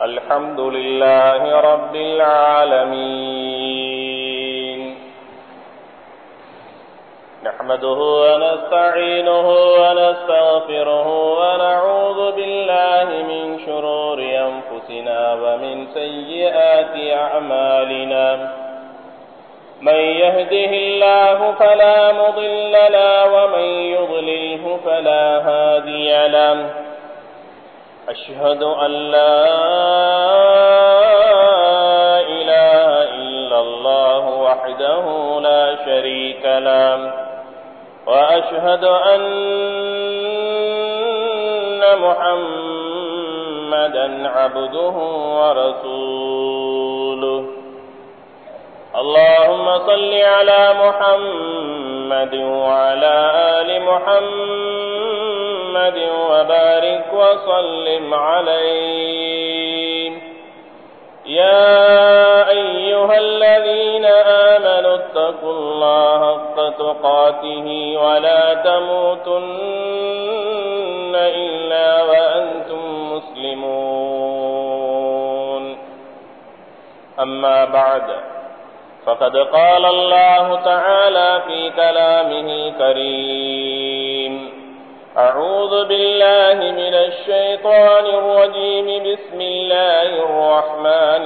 الحمد لله رب العالمين نحمده ونستعينه ونستغفره ونعوذ بالله من شرور أنفسنا ومن سيئات أعمالنا من يهده الله فلا مضل له ومن يضلله فلا هادي له أشهد أن لا إله إلا الله وحده لا شريك له وأشهد أن محمدا عبده ورسوله اللهم صل على محمد وعلى آل محمد وبارك وسلم عليه يا أيها الذين آمنوا اتقوا الله حق تقاته ولا تموتن إلا وأنتم مسلمون أما بعد فقد قال الله تعالى في كلامه الكريم أعوذ بالله من الشيطان الرجيم بسم الله الرحمن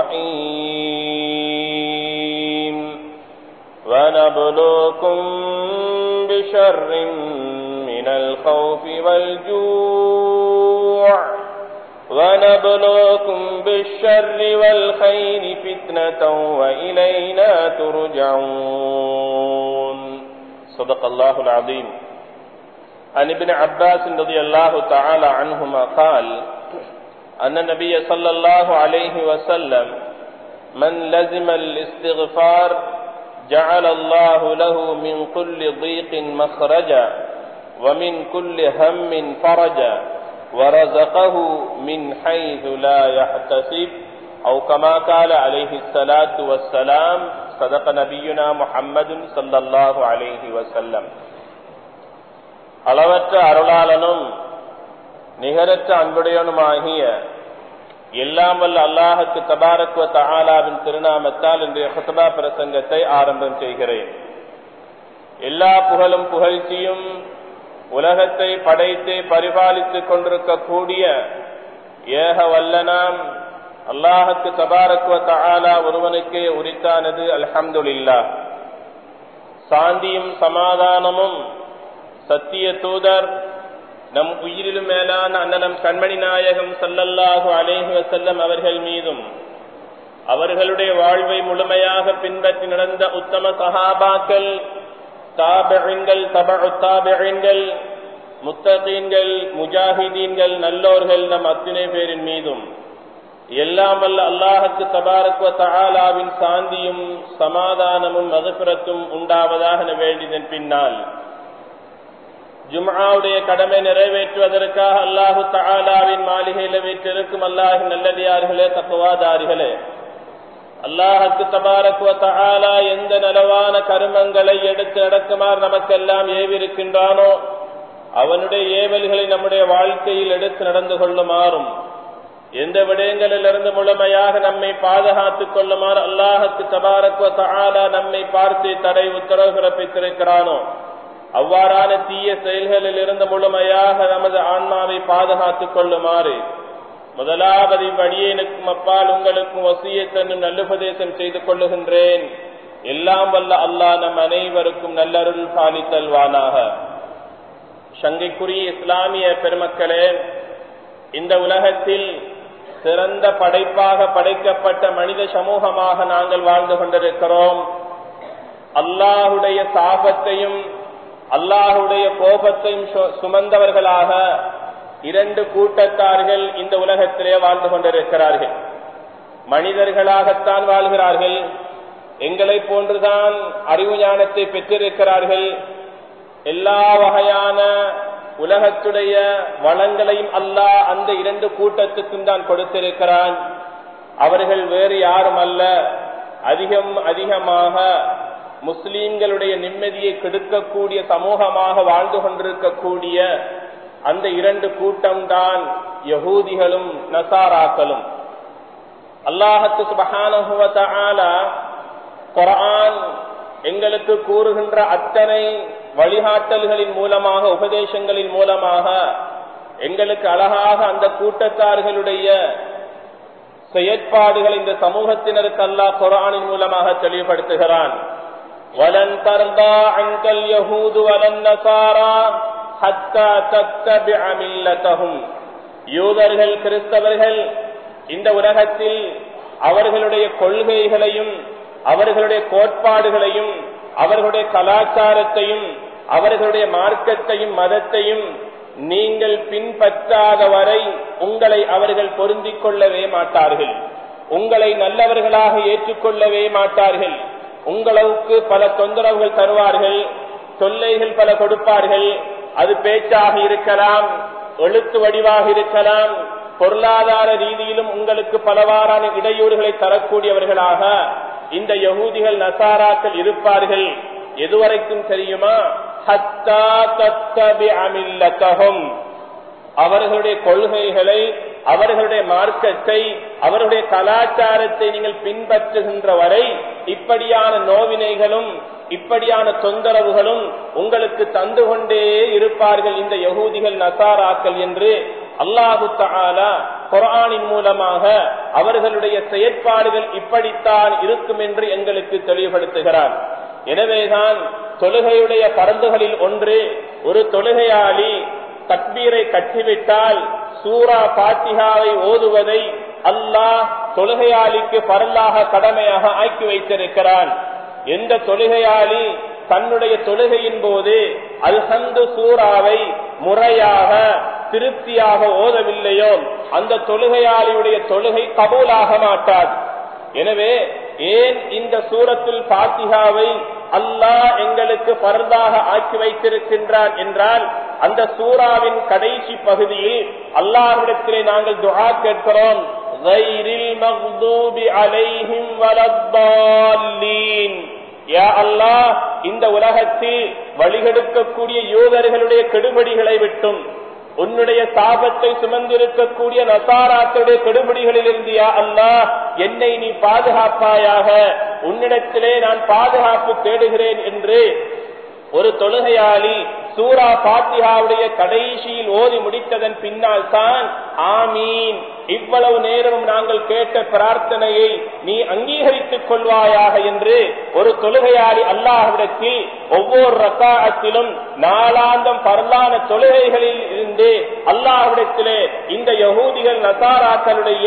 الرحيم ونبلوكم بشر من الخوف والجوع ونبلوكم بالشر والخير فتنة وإلينا ترجعون صدق الله العظيم عن ابن عباس رضي الله تعالى عنهما قال أن النبي صلى الله عليه وسلم من لزم الاستغفار جعل الله له من كل ضيق مخرجا ومن كل هم فرجا ورزقه من حيث لا يحتسب أو كما قال عليه الصلاة والسلام صدق نبينا محمد صلى الله عليه وسلم அளவற்ற அருளாளனும் நிகரற்ற அன்புடையனுமாகிய எல்லாம் வல்ல அல்லாஹுக்கு தபாரக்குவ தஆலாவின் திருநாமத்தால் இன்றைய ஹுத்பா பிரசங்கத்தை ஆரம்பம் செய்கிறேன் எல்லா புகழும் புகழ்ச்சியும் உலகத்தை படைத்து பரிபாலித்துக் கொண்டிருக்கக்கூடிய ஏக வல்லனாம் அல்லாஹுக்கு தபாரக்குவ தஆலா ஒருவனுக்கே உரித்தானது அல்ஹம்துலில்லா சாந்தியும் சமாதானமும் சத்திய தூதர் நம் உயிரிலும் மேலான அண்ணலம் கண்மணி நாயகம் சல்லல்லாஹு அலேஹி வசல்லம் அவர்கள் மீதும் அவர்களுடைய வாழ்வை முழுமையாக பின்பற்றி நடந்த உத்தம சஹாபாக்கள் தாபெண்கள் தபு தாபெண்கள் முத்தகீன்கள் முஜாஹிதீன்கள் நல்லோர்கள் நம் அத்தனை பேரின் மீதும் எல்லாம் வல்ல அல்லாஹுக்கு தபாரக்குவ தஆலாவின் சாந்தியும் சமாதானமும் மகசுரத்தும் உண்டாவதாக வேண்டியதன் பின்னால் ஜும்ஆவுடைய கடமை நிறைவேற்றுவதற்காக அல்லாஹு தஆலாவின் மாளிகையில் வீற்றிருக்கும் அல்லாஹின் நல்லடியார்களே தப்புவாதாரிகளே அல்லாஹுக்கு தபாரக்குவ தஆலா எந்த நலவான கருமங்களை எடுத்து நடக்குமாறு நமக்கெல்லாம் ஏவிருக்கின்றானோ அவனுடைய ஏவல்களை நம்முடைய வாழ்க்கையில் எடுத்து நடந்து கொள்ளுமாறும் எந்த விடயங்களிலிருந்து முழுமையாக நம்மை பாதுகாத்துக் கொள்ளுமாறு அல்லாஹுக்கு தபாரக்குவ தஆலா நம்மை பார்த்து தடை உத்தரவு பிறப்பித்திருக்கிறானோ அவ்வாறான தீய செயல்களில் இருந்து முழுமையாக நமது ஆன்மாவை பாதுகாத்துக் கொள்ளுமாறு முதலாவது வழியனுக்கும் அப்பால் உங்களுக்கும் வசியத்தன்னும் நல்லுபதேசம் செய்து கொள்ளுகின்றேன் எல்லாம் வல்ல அல்லாஹ் நம் அனைவருக்கும் நல்லருள் பாலித்தல்வானாக சங்கைக்குரிய இஸ்லாமிய பெருமக்களே இந்த உலகத்தில் சிறந்த படைப்பாக படைக்கப்பட்ட மனித சமூகமாக நாங்கள் வாழ்ந்து கொண்டிருக்கிறோம் அல்லாஹுடைய சாபத்தையும் அல்லாஹுடைய கோபத்தையும் சுமந்தவர்களாக இரண்டு கூட்டத்தார்கள் இந்த உலகத்திலே வாழ்ந்து கொண்டிருக்கிறார்கள் மனிதர்களாகத்தான் வாழ்கிறார்கள் எங்களை போன்றுதான் அறிவு ஞானத்தை பெற்றிருக்கிறார்கள் எல்லா வகையான உலகத்துடைய வளங்களையும் அல்லாஹ் அந்த இரண்டு கூட்டத்துக்கும் தான் கொடுத்திருக்கிறான் அவர்கள் வேறு யாரும் அல்ல அதிகம் அதிகமாக முஸ்லீம்களுடைய நிம்மதியை கெடுக்கக்கூடிய சமூகமாக வாழ்ந்து கொண்டிருக்கக்கூடிய அந்த இரண்டு கூட்டம்தான் யகூதிகளும் நசாராக்களும் அல்லாஹத்து சுபஹான குரான் எங்களுக்கு கூறுகின்ற அத்தனை வழிகாட்டல்களின் மூலமாக உபதேசங்களின் மூலமாக எங்களுக்கு அழகாக அந்த கூட்டத்தார்களுடைய செயற்பாடுகள் இந்த சமூகத்தினருக்கு அல்லாஹ் குரானின் மூலமாக தெளிவுபடுத்துகிறான் وَلَن تَرْضَىٰ عَنكَ الْيَهُودُ وَلَا النَّصَارَىٰ حَتَّىٰ تَتَّبِعَ مِلَّتَهُمْ யூதர்கள் கிறிஸ்தவர்கள் இந்த உலகத்தில் அவர்களுடைய கொள்கைகளையும் அவர்களுடைய கோட்பாடுகளையும் அவர்களுடைய கலாச்சாரத்தையும் அவர்களுடைய மார்க்கத்தையும் மதத்தையும் நீங்கள் பின்பற்றாத வரை உங்களை அவர்கள் பொருந்திக் கொள்ளவே மாட்டார்கள் உங்களை நல்லவர்களாக ஏற்றுக்கொள்ளவே மாட்டார்கள் உங்களுக்கு பல தொந்தரவுகள் தருவார்கள் தொல்லைகள் பல கொடுப்பார்கள் அது பேச்சாக இருக்கலாம் எழுத்து வடிவாக இருக்கலாம் பொருளாதார ரீதியிலும் உங்களுக்கு பலவாறான இடையூறுகளை தரக்கூடியவர்களாக இந்த யகூதிகள் நசாராக்கள் இருப்பார்கள் எதுவரைக்கும் தெரியுமா ஹத்தா தத்தபி அமில்லத்தகும் அவர்களுடைய கொள்கைகளை அவர்களுடைய மார்க்கத்தை அவருடைய கலாச்சாரத்தை நீங்கள் பின்பற்றுகின்ற வரை இப்படியான நோவினைகளும் இப்படியான தொந்தரவுகளும் உங்களுக்கு தந்து கொண்டே இருப்பார்கள் இந்த யகூதிகள் நசாராக்கள் என்று அல்லாஹு தாலா குரானின் மூலமாக அவர்களுடைய செயற்பாடுகள் இப்படித்தான் இருக்கும் என்று எங்களுக்கு தெளிவுபடுத்துகிறார் எனவேதான் தொழுகையுடைய பரந்துகளில் ஒன்று ஒரு தொழுகையாளி தக்பீரை கட்டிவிட்டால் சூரா பாத்திகாவை ஓதுவதை அல்லாஹ் தொழுகையாளிக்கு பரலாக கடமையாக ஆக்கி வைத்திருக்கிறான் எந்த தொழுகையாளி தன்னுடைய தொழுகையின் போது அல்ஹந்து சூறாவை முறையாக திருப்தியாக ஓதவில்லையோ அந்த தொழுகையாளியுடைய தொழுகை கபூலாக மாட்டாது எனவே ஏன் இந்த சூரத்தில் பாத்திகாவை அல்லாஹ் எங்களுக்கு பரதாக ஆக்கி வைத்திருக்கின்றான் என்றால் அந்த சூறாவின் கடைசி பகுதியில் அல்லாஹ்விடத்திலே நாங்கள் துஆ கேட்கிறோம் غَيْرِ الْمَغْضُوبِ عَلَيْهِمْ وَلَا الضَّالِّينَ யா அல்லாஹ் இந்த உலகத்தில் வழிகெடுக்கக்கூடிய யூதர்களுடைய கெடுபடிகளை விட்டும் உன்னுடைய சாபத்தை சுமந்திருக்கக்கூடிய நசாராக்களுடைய கெடுபடிகளில் இருந்து யா அல்லாஹ் என்னை நீ பாதுகாப்பாயாக உன்னிடத்திலே நான் பாதுகாப்பு தேடுகிறேன் என்று ஒரு தொழுகையாளி சூரா பாத்தியாவுடைய கடைசியில் ஓதி முடித்ததன் பின்னால் தான் ஆமீன் இவ்வளவு நேரமும் நாங்கள் கேட்ட பிரார்த்தனையை நீ அங்கீகரித்துக் கொள்வாயாக என்று ஒரு தொழுகையாளி அல்லாஹ்விடத்தில் ஒவ்வொரு ரக்காயத்திலும் நாளாந்தம் பரலான தொழுகைகளில் இருந்து அல்லாஹ்விடத்திலே இந்த யகூதிகள் நசாராக்களுடைய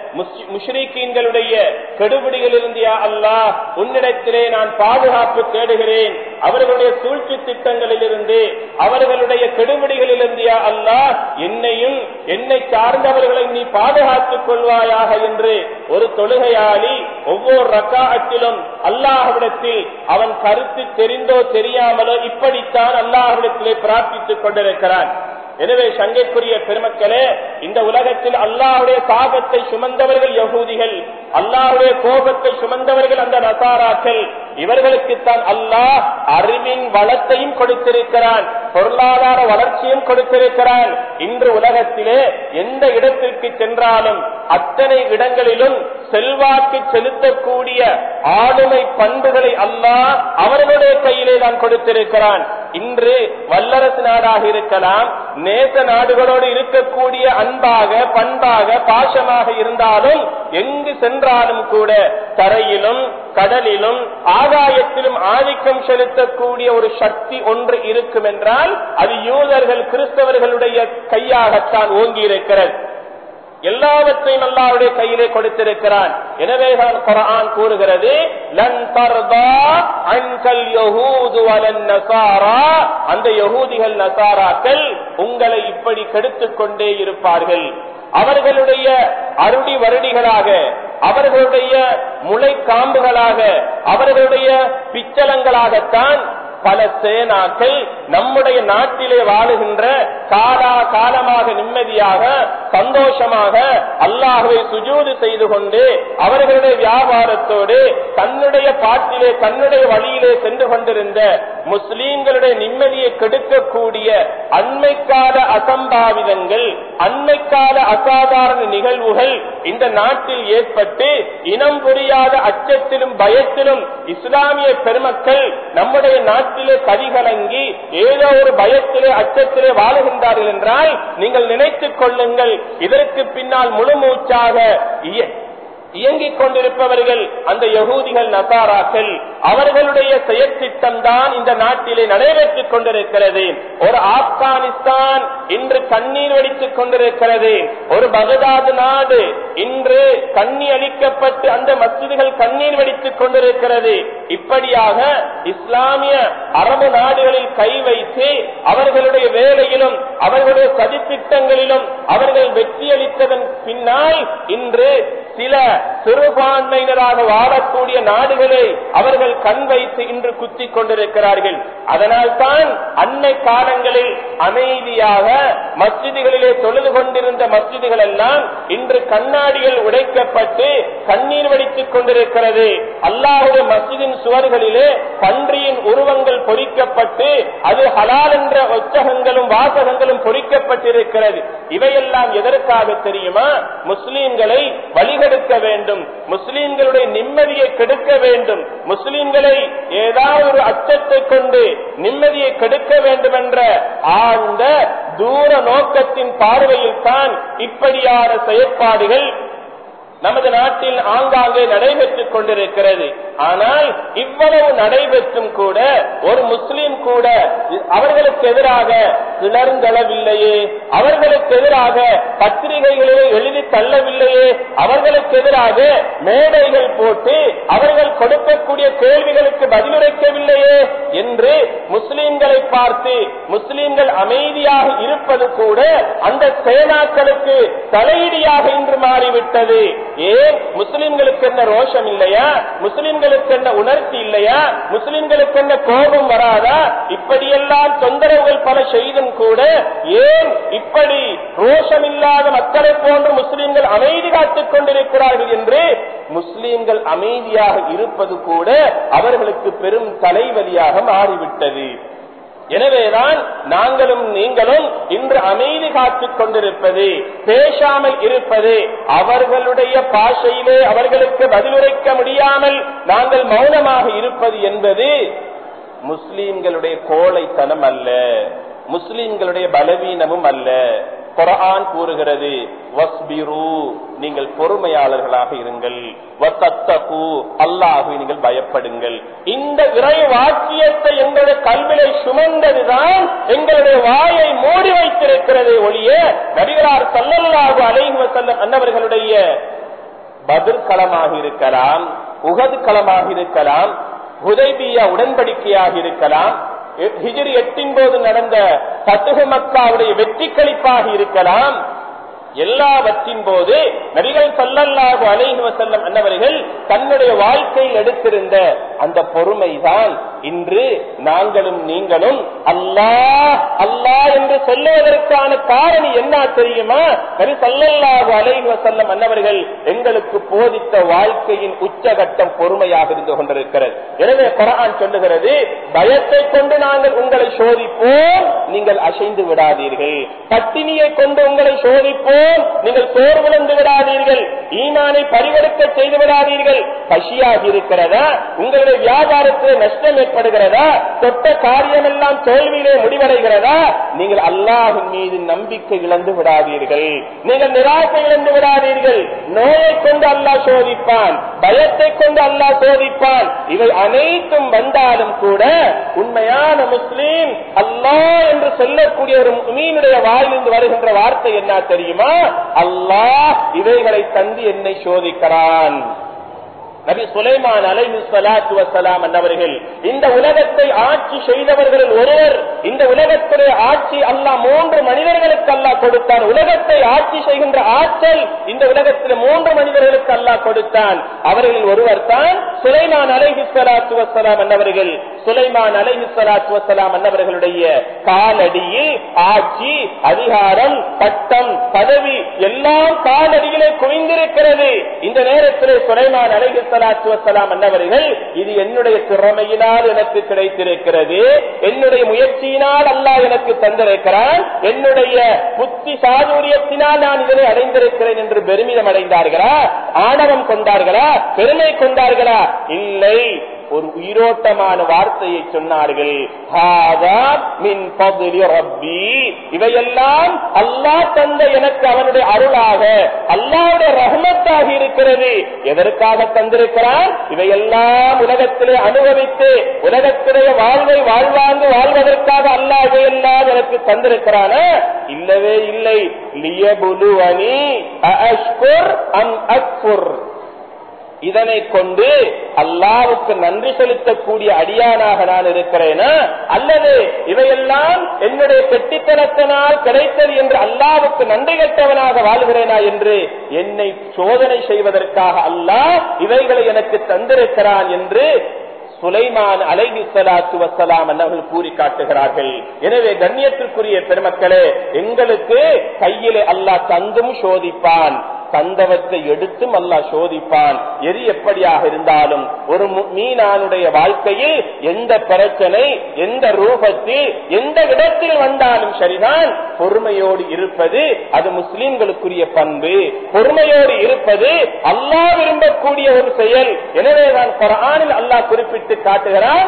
முஷ்ரீக்கீன்களுடைய கெடுபிடிகளிலிருந்து யா அல்லாஹ் உன்னிடத்திலே நான் பாதுகாப்பு தேடுகிறேன் அவர்களுடைய சூழ்ச்சி திட்டங்களிலிருந்து அவர்களுடைய கெடுபிடிகளிலிருந்து யா அல்லாஹ் என்னையும் என்னை சார்ந்தவர்களை நீ பாதுகாத்துக் கொள்வாயாக என்று ஒரு தொழுகையாளி ஒவ்வொரு ரக்காயத்திலும் அல்லாஹ்விடத்தில் அவன் கருத்து தெரிந்தோ தெரியாமலோ இப்படித்தான் அல்லாஹ்விடத்திலே பிரார்த்தித்துக் கொண்டிருக்கிறான் எனவே சங்கைக்குரிய பெருமக்களே இந்த உலகத்தில் அல்லாஹுடைய சாபத்தை சுமந்தவர்கள் யகூதிகள் அல்லாஹுடைய கோபத்தை சுமந்தவர்கள் அந்த நசாராக்கள் இவர்களுக்குத்தான் அல்லாஹ் அறிவின் வளத்தையும் கொடுத்திருக்கிறான் பொருளாதார வளர்ச்சியும் கொடுத்திருக்கிறான் இன்று உலகத்திலே எந்த இடத்திற்கு சென்றாலும் அத்தனை இடங்களிலும் செல்வாக்கு செலுத்தக்கூடிய ஆளுமை பண்புகளை அல்லாஹ் அவர்களுடைய கையிலே தான் கொடுத்திருக்கிறான் இன்று வல்லரசு நாடாக இருக்கலாம் நேச நாடுகளோடு இருக்கக்கூடிய அன்பாக பண்பாக பாசமாக இருந்தாலும் எங்கு சென்றாலும் கூட தரையிலும் கடலிலும் ஆகாயத்திலும் ஆதிக்கம் செலுத்தக்கூடிய ஒரு சக்தி ஒன்று இருக்கும் என்றால் அது யூதர்கள் கிறிஸ்தவர்களுடைய கையாகத்தான் ஓங்கி இருக்கிறது எல்லாவற்றையும் அல்லாவுடைய கையிலே கொடுத்திருக்கிறான் எனவே தான் குரான் கூறுகிறது லன் தர்தா அன்கல் யஹூது வலன் நசாரா அந்த யகூதிகள் நசாராக்கள் உங்களை இப்படி கெடுத்துக் கொண்டே இருப்பார்கள் அவர்களுடைய அருடி வருடிகளாக அவர்களுடைய முளை காம்புகளாக அவர்களுடைய பிச்சலங்களாகத்தான் பல சேனாக்கள் நம்முடைய நாட்டிலே வாழுகின்ற காலா காலமாக நிம்மதியாக சந்தோஷமாக அல்லாஹுவை சுஜூது செய்து கொண்டு அவர்களுடைய வியாபாரத்தோடு தன்னுடைய பாட்டிலே தன்னுடைய வழியிலே சென்று கொண்டிருந்த முஸ்லீம்களுடைய நிம்மதியை கெடுக்கக்கூடிய அண்மைக்கால அசம்பாவிதங்கள் அண்மைக்கால அசாதாரண நிகழ்வுகள் இந்த நாட்டில் ஏற்பட்டு இனம் புரியாத அச்சத்திலும் பயத்திலும் இஸ்லாமிய பெருமக்கள் நம்முடைய நாட்டிலே கதிகலங்கி ஏதோ ஒரு பயத்திலே அச்சத்திலே வாழுகின்றார்கள் என்றால் நீங்கள் நினைத்துக் கொள்ளுங்கள் இதற்கு பின்னால் முழு மூச்சாக இயங்கிக் கொண்டிருப்பவர்கள் அந்த யகூதிகள் நசாராக்கள் அவர்களுடைய செயற்திட்டம் தான் இந்த நாட்டிலே நடைபெற்றுக் கொண்டிருக்கிறது ஒரு ஆப்கானிஸ்தான் இன்று கண்ணீர் வடித்துக் கொண்டிருக்கிறது ஒரு பகதாது நாடு இன்று கண்ணி அளிக்கப்பட்டு அந்த மசிதிகள் கண்ணீர் வடித்துக் கொண்டிருக்கிறது இப்படியாக இஸ்லாமிய அரபு நாடுகளில் கை வைத்து அவர்களுடைய வேலையிலும் அவர்களுடைய சதித்திட்டங்களிலும் அவர்கள் வெற்றியளித்ததன் பின்னால் இன்று சில சிறுபான்மையினராக வாழக்கூடிய நாடுகளை அவர்கள் கண் வைத்து இன்று குத்திக் கொண்டிருக்கிறார்கள் அதனால் தான் அன்னை காலங்களில் அமைதியாக மஸ்ஜிதுகளிலே தொழுது கொண்டிருந்த மஸ்ஜிதுகள் எல்லாம் இன்று கண்ணாடிகள் உடைக்கப்பட்டு கண்ணீர் வடித்துக் கொண்டிருக்கிறது அல்லாஹுடைய மஸ்ஜிதின் சுவர்களிலே பன்றியின் உருவங்கள் பொறிக்கப்பட்டு அது ஹலால் என்ற ஒச்சகங்களும் வாசகங்களும் பொறிக்கப்பட்டிருக்கிறது இவையெல்லாம் எதற்காக தெரியுமா முஸ்லீம்களை வழிகெடுக்க வேண்டும் முஸ்லீம்களுடைய நிம்மதியை கெடுக்க வேண்டும் முஸ்லீம்களை ஏதாவது ஒரு அச்சத்தை கொண்டு நிம்மதியை கெடுக்க வேண்டும் என்ற ஆழ்ந்த தூர நோக்கத்தின் பார்வையில் தான் இப்படியான செயற்பாடுகள் நமது நாட்டில் ஆங்காங்கே நடைபெற்றுக் கொண்டிருக்கிறது ஆனால் இவ்வளவு நடைபெற்றும் கூட ஒரு முஸ்லீம் கூட அவர்களுக்கு எதிராக கிளர்ந்தளவில்லையே அவர்களுக்கு எதிராக பத்திரிகைகளிலே எழுதி தள்ளவில்லையே அவர்களுக்கு எதிராக மேடைகள் போட்டு அவர்கள் கொடுக்கக்கூடிய கேள்விகளுக்கு பதிலுரைக்கவில்லையே என்று முஸ்லீம்களை பார்த்து முஸ்லீம்கள் அமைதியாக இருப்பது கூட அந்த சேனாக்களுக்கு தலையீடியாக இன்று மாறிவிட்டது ஏன் முஸ்லிம்களுக்கு என்ன ரோஷம் இல்லையா முஸ்லிம்களுக்கு என்ன உணர்ச்சி இல்லையா முஸ்லிம்களுக்கு என்ன கோபம் வராதா இப்படியெல்லாம் தொந்தரவுகள் பல செய்தும் கூட ஏன் இப்படி ரோஷம் இல்லாத மக்களை போன்று முஸ்லிம்கள் அமைதி காத்துக் கொண்டிருக்கிறார்கள் என்று முஸ்லிம்கள் அமைதியாக இருப்பது கூட அவர்களுக்கு பெரும் தலைவலியாக மாறிவிட்டது எனவேதான் நாங்களும் நீங்களும் இன்று அமைதி காத்துக் கொண்டிருப்பது பேசாமல் இருப்பது அவர்களுடைய பாஷையிலே அவர்களுக்கு பதிலுரைக்க முடியாமல் நாங்கள் மௌனமாக இருப்பது என்பது முஸ்லீம்களுடைய கோழைத்தனம் அல்ல முஸ்லீம்களுடைய பலவீனமும் அல்ல குரான் கூறுகிறது வஸ்பிரு நீங்கள் பொறுமையாளர்களாக இருங்கள் அல்லாஹு நீங்கள் பயப்படுங்கள் இந்த இறை வாக்கியத்தை எங்களுடைய கல்விலை சுமந்ததுதான் எங்களுடைய வாயை மூடி வைத்திருக்கிறதே ஒழிய நபிகளார் சல்லல்லாஹு அலைஹி செல்லம் அன்னவர்களுடைய பதிர்களமாக இருக்கலாம் உகது களமாக இருக்கலாம் உதய்பியா உடன்படிக்கையாக இருக்கலாம் ஹிஜிரி எட்டின் போது நடந்த பத்துகு மக்காவுடைய வெற்றி கழிப்பாக இருக்கலாம் எல்லாவற்றின் போது நபிகள் சல்லல்லாஹு அலைஹி வசல்லம் அன்னவர்கள் தன்னுடைய வாழ்க்கையில் எடுத்திருந்த அந்த பொறுமைதான் இன்று நாங்களும் நீங்களும் அல்லாஹ் அல்லாஹ் என்று சொல்லுவதற்கான காரணம் என்ன தெரியுமா நபி சல்லல்லாஹு அலைஹி வசல்லம் அன்னவர்கள் எங்களுக்கு போதித்த வாழ்க்கையின் உச்சகட்டம் பொறுமையாக இருந்து கொண்டிருக்கிறது எனவே குரான் சொல்லுகிறது பயத்தை கொண்டு நாங்கள் உங்களை சோதிப்போம் நீங்கள் அசைந்து விடாதீர்கள் பட்டினியை கொண்டு உங்களை சோதிப்போம் நீங்கள் சோர்வுழந்து விடாதீர்கள் ஈமானை பரிவெடுக்க செய்து விடாதீர்கள் பசியாக இருக்கிறதா உங்களுடைய வியாபாரத்தில் நஷ்டம் ஏற்படுகிறதா தொட்ட காரியம் எல்லாம் தோல்வியிலே முடிவடைகிறதா நீங்கள் அல்லாஹின் மீது நம்பிக்கை இழந்து விடாதீர்கள் நீங்கள் நிராசை இழந்து விடாதீர்கள் நோயை கொண்டு அல்லாஹ் சோதிப்பான் பயத்தை கொண்டு அல்லாஹ் சோதிப்பான் இவை அனைத்தும் வந்தாலும் கூட உண்மையான முஸ்லீம் அல்லாஹ் என்று சொல்லக்கூடிய ஒரு மீனுடைய வாயிலிருந்து வருகின்ற வார்த்தை என்ன தெரியுமா அல்லாஹ் இவைகளை தந்து என்னை சோதிக்கிறான் நபி சுலைமான் அலைஹி ஸலாத்து வஸலாம் என்பவர்கள் இந்த உலகத்தை ஆட்சி செய்தவர்கள் ஒருவர் இந்த உலகத்துடைய ஆட்சி அல்லாஹ் மூன்று மனிதர்களுக்கு அல்லாஹ் கொடுத்தான் உலகத்தை ஆட்சி செய்கின்ற ஆற்றல் இந்த உலகத்தில் மூன்று மனிதர்களுக்கு அல்லாஹ் கொடுத்தான் அவர்களில் ஒருவர் தான் சுலைமான் அலைஹி ஸலாத்து வஸலாம் என்பவர்கள் சுலைமான் அலைஹி ஸலாத்து வஸலாம் அன்னவர்களுடைய காலடியில் ஆட்சி அதிகாரம் பட்டம் பதவி எல்லாம் காலடியிலே குவிந்திருக்கிறது இந்த நேரத்திலே சுலைமான் அலைஹி ஸலாத்து வஸலாம் அன்னவர்கள் இது என்னுடைய திறமையினால் எனக்கு கிடைத்திருக்கிறது என்னுடைய முயற்சியினால் அல்லாஹ் எனக்கு தந்திருக்கிறான் என்னுடைய புத்தி சாதுரியத்தினால் நான் இதனை அடைந்திருக்கிறேன் என்று பெருமிதம் அடைந்தார்களா ஆணவம் கொண்டார்களா பெருமை கொண்டார்களா இல்லை ஒரு உயிரோட்டமான வார்த்தையை சொன்னார்கள் "ஹாதா மின் ஃபضل ரப்பி." இவையெல்லாம் அல்லாஹ் தந்த எனக்கு அவனுடைய அருளாக அல்லாவுடைய ரஹமத்தாக இருக்கிறது எதற்காக தந்திருக்கிறான் இவையெல்லாம் உலகத்திலே அனுபவித்து உலகத்திலே வாழ்வை வாழ்வாங்கு வாழ்வதற்காக அல்லாஹ் இவையெல்லாம் எனக்கு தந்திருக்கிறான இல்லவே இல்லை லியபுலுவனி அஷ்குர் அம் அக்ஃபுர் இதனை கொண்டு அல்லாவுக்கு நன்றி செலுத்தக்கூடிய அடியானாக நான் இருக்கிறேனா அல்லது இவையெல்லாம் என்னுடைய கெட்டித்தனத்தினால் கிடைத்தது என்று அல்லாவுக்கு நன்றி கெட்டவனாக வாழ்கிறேனா என்று என்னை சோதனை செய்வதற்காக அல்லாஹ் இவைகளை எனக்கு தந்திருக்கிறான் என்று சுலைமான் அலைஹி ஸலாத்து வஸ்ஸலாம் அவர்கள் கூறி காட்டுகிறார்கள் எனவே கண்ணியத்திற்குரிய பெருமக்களே எங்களுக்கு கையிலே அல்லாஹ் தந்தும் சோதிப்பான் தந்தவற்றை எடுத்தும் அல்லாஹ் சோதிப்பான் எது எப்படியாக இருந்தாலும் ஒரு மீனானுடைய வாழ்க்கையில் எந்த பிரச்சனை எந்த ரூபத்தில் எந்த இடத்தில் வந்தாலும் சரிதான் பொறுமையோடு இருப்பது அது முஸ்லிம்களுக்குரிய பண்பு பொறுமையோடு இருப்பது அல்லாஹ் விரும்பக்கூடிய ஒரு செயல் எனவே தான் குரானில் அல்லாஹ் குறிப்பிட்டு காட்டுகிறான்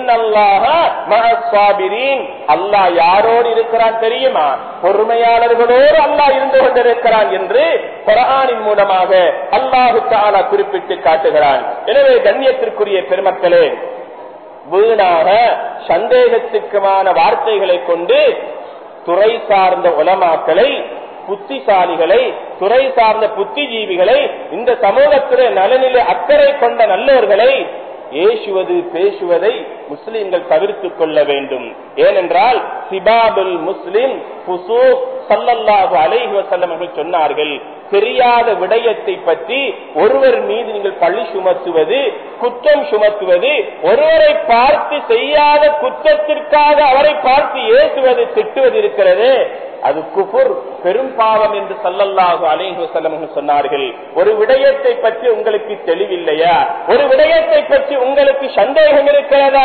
அல்லாஹ் யாரோடு இருக்கிறான் தெரியுமா பொறுமையாளர்களோடு அல்லாஹ் இருந்து கொண்டிருக்கிறான் என்று குரானின் மூலமாக அல்லாஹு தாலா குறிப்பிட்டு காட்டுகிறான் எனவே கண்ணியத்திற்குரிய பெருமக்களே வீணாக சந்தேகத்துக்குமான வார்த்தைகளை கொண்டு துறை சார்ந்த உலமாக்களை புத்திசாலிகளை துறை சார்ந்த புத்திஜீவிகளை இந்த சமூகத்திலே நலனிலே அக்கறை கொண்ட நல்லவர்களை ஏசுவது பேசுவதை முஸ்லிம்கள் தவிர்த்துக் கொள்ள வேண்டும் ஏனென்றால் சிபாபுல் முஸ்லிம் சல்லல்லாஹு அலைஹி வசல்லம் அவர்கள் சொன்னார்கள் தெரியாத விடயத்தை பற்றி ஒருவர் மீது நீங்கள் பழி சுமத்துவது குற்றம் சுமத்துவது ஒருவரை பார்த்து செய்யாத குற்றத்திற்காக அவரை பார்த்து ஏசுவது திட்டுவது இருக்கிறது அது குபுர் பெரும் பாவம் என்று சல்லல்லாஹு அலைஹி வஸல்லம் சொன்னார்கள் ஒரு விடயத்தை பற்றி உங்களுக்கு தெளிவில்லையா ஒரு விடயத்தை பற்றி உங்களுக்கு சந்தேகம் இருக்கிறதா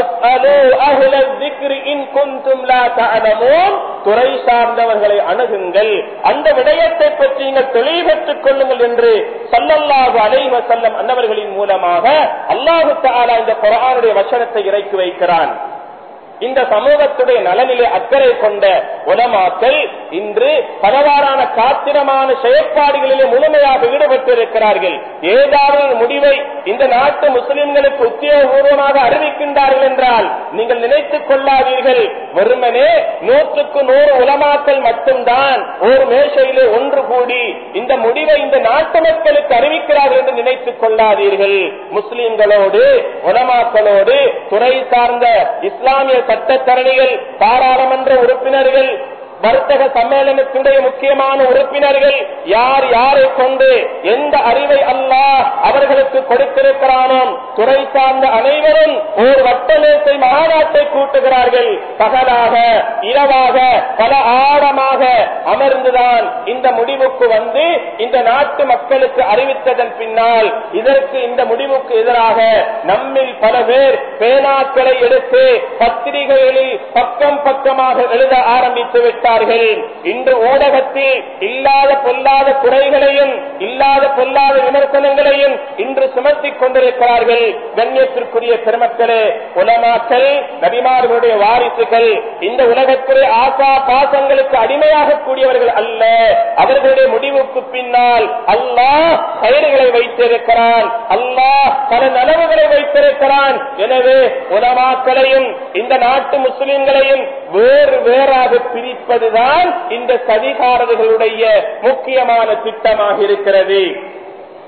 துறை சார்ந்தவர்களை அணுகுங்கள் அந்த விடயத்தை பற்றி நீங்கள் தெளிவற்றுக் கொள்ளுங்கள் என்று சல்லல்லாஹு அலைஹி வஸல்லம் அன்னவர்களின் மூலமாக அல்லாஹு தஆலா இந்த குர்ஆனுடைய வசனத்தை இறக்கி வைக்கிறான் இந்த சமூகத்துடைய நலனிலே அக்கறை கொண்ட உலமாக்கள் இன்று பலவாறான காத்திரமான செயற்பாடுகளிலே முழுமையாக ஈடுபட்டிருக்கிறார்கள் ஏதாவது முடிவை இந்த நாட்டு முஸ்லிம்களுக்கு உத்தியோகபூர்வமாக அறிவிக்கின்றார்கள் என்றால் நீங்கள் நினைத்துக் கொள்ளாதீர்கள் வெறுமனே நூற்றுக்கு நூறு உலமாக்கள் மட்டும்தான் ஒரு மேசையிலே ஒன்று கூடி இந்த முடிவை இந்த நாட்டு மக்களுக்கு அறிவிக்கிறார்கள் என்று நினைத்துக் கொள்ளாதீர்கள் முஸ்லிம்களோடு உலமாக்களோடு துறை சார்ந்த இஸ்லாமிய சட்டத்தரணிகள் பாராளுமன்ற உறுப்பினர்கள் வர்த்தக சம்மேளனத்தினுடைய முக்கியமான உறுப்பினர்கள் யார் யாரை கொண்டு எந்த அறிவை அல்லாஹ் அவர்களுக்கு கொடுத்திருக்கிறானோ துறை சார்ந்த அனைவரும் ஓர் வட்டமேசை மாநாட்டை கூட்டுகிறார்கள் பகலாக இரவாக பல ஆழமாக அமர்ந்துதான் இந்த முடிவுக்கு வந்து இந்த நாட்டு மக்களுக்கு அறிவித்ததன் பின்னால் இதற்கு இந்த முடிவுக்கு எதிராக நம்மில் பல பேர் பேனாக்களை எடுத்து பத்திரிகைகளில் பக்கம் பக்கமாக எழுத ஆரம்பித்து விட்டார்கள் இன்று ஊடகத்தில் இல்லாத பொல்லாத குறைகளையும் இல்லாத பொல்லாத விமர்சனங்களையும் இன்று சுமத்திக் கொண்டிருக்கிறார்கள் கண்ணியத்திற்குரிய பெருமக்களே உலமாக்கள் நபிமார்களுடைய வாரிசுகள் இந்த உலகத்திலே ஆசா பாசங்களுக்கு அடிமையாக கூடியவர்கள் அல்ல அவர்களுடைய முடிவுக்கு பின்னால் அல்லாஹ் கயிறுகளை வைத்திருக்கிறான் அல்லாஹ் பல நலவுகளை வைத்திருக்கிறான் எனவே உலமாக்களையும் இந்த நாட்டு முஸ்லிம்களையும் வேறு வேறாக பிரிப்பதுதான் இந்த சதிகாரர்களுடைய முக்கியமான திட்டமாக இருக்கிறது